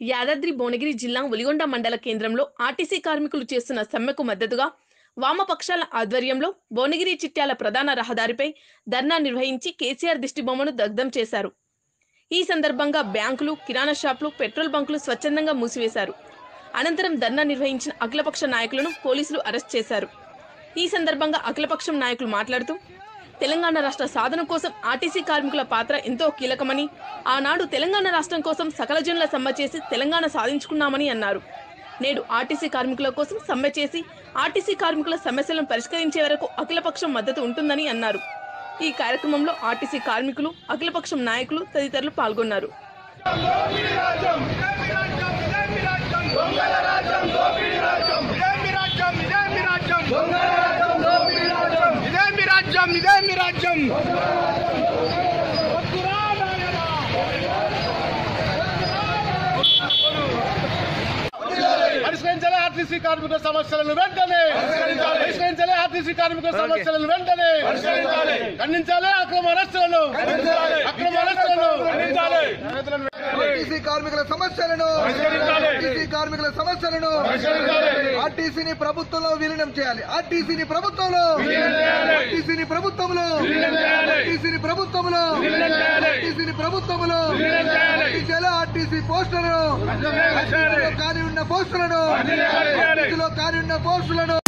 యాదాద్రి భువనగిరి జిల్లా ఉలిగొండ మండల కేంద్రంలో ఆర్టీసీ కార్మికులు చేస్తున్న సమ్మెకు మద్దతుగా వామపక్షాల ఆధ్వర్యంలో భువనగిరి చిట్యాల ప్రధాన రహదారిపై ధర్నా నిర్వహించి కేసీఆర్ దిష్టిబొమ్మను దగ్ధం చేశారు ఈ సందర్భంగా బ్యాంకులు కిరాణా షాపులు పెట్రోల్ బంకులు స్వచ్ఛందంగా మూసివేశారు అనంతరం ధర్నా నిర్వహించిన అఖిలపక్ష నాయకులను పోలీసులు అరెస్ట్ చేశారు ఈ సందర్భంగా అఖిలపక్షం నాయకులు మాట్లాడుతూ తెలంగాణ రాష్ట్ర సాధన కోసం ఆర్టీసీ కార్మికుల పాత్ర ఎంతో కీలకమని ఆనాడు తెలంగాణ రాష్ట్రం కోసం సకల జనుల సమ్మె చేసి తెలంగాణ సాధించుకున్నామని అన్నారు నేడు ఆర్టీసీ కార్మికుల కోసం సమ్మె చేసి ఆర్టీసీ కార్మికుల సమస్యలను పరిష్కరించే వరకు అఖిలపక్షం మద్దతు ఉంటుందని అన్నారు ఈ కార్యక్రమంలో ఆర్టీసీ కార్మికులు అఖిలపక్షం నాయకులు తదితరులు పాల్గొన్నారు ఇదేమి రాజ్యం ఇదేమి రాజ్యం పరిష్కరించాలి ఆర్టీసీ కార్మికుల సమస్యలను వెంటనే పరిష్కరించాలి ఆర్టీసీ కార్మికుల సమస్యలను వెంటనే ఖండించాలి అక్రమ అరెస్టులను అక్రమ అరెస్టులను ఆర్టీసీ కార్మికుల సమస్యలను ఆర్టీసీ కార్మికుల సమస్యలను ఆర్టీసీని ప్రభుత్వంలో విలీనం చేయాలి ఆర్టీసీని ప్రభుత్వంలో ఆర్టీసీని ప్రభుత్వంలో ఆర్టీసీని ప్రభుత్వంలో ఆర్టీసీని ప్రభుత్వంలో ఆర్టీసీలో ఆర్టీసీ పోస్టులను ఆర్టీసీలో కాని ఉన్న పోస్టులను ఆర్టీసీలో కాని ఉన్న పోస్టులను